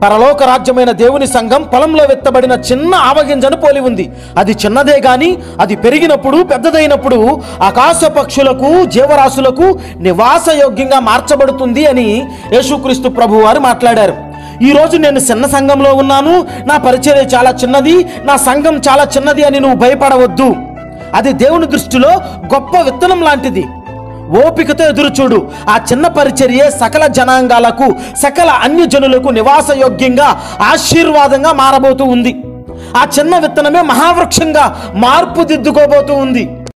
పరలోక రాజ్యమైన దేవుని సంఘం పొలంలో వెత్తబడిన చిన్న ఆవగింజను పోలి ఉంది అది చిన్నదే గాని అది పెరిగినప్పుడు పెద్దదైనప్పుడు ఆకాశ పక్షులకు జీవరాశులకు నివాసయోగ్యంగా మార్చబడుతుంది అని యేసుక్రీస్తు ప్రభు వారు మాట్లాడారు ఈ రోజు నేను చిన్న సంఘంలో ఉన్నాను నా పరిచర్య చాలా చిన్నది నా సంఘం చాలా చిన్నది అని నువ్వు భయపడవద్దు అది దేవుని దృష్టిలో గొప్ప విత్తనం లాంటిది ఓపికతో ఎదురు చూడు ఆ చిన్న పరిచర్యే సకల జనాంగాలకు సకల అన్య జనులకు నివాసయోగ్యంగా ఆశీర్వాదంగా మారబోతూ ఉంది ఆ చిన్న విత్తనమే మహావృక్షంగా మార్పు దిద్దుకోబోతూ ఉంది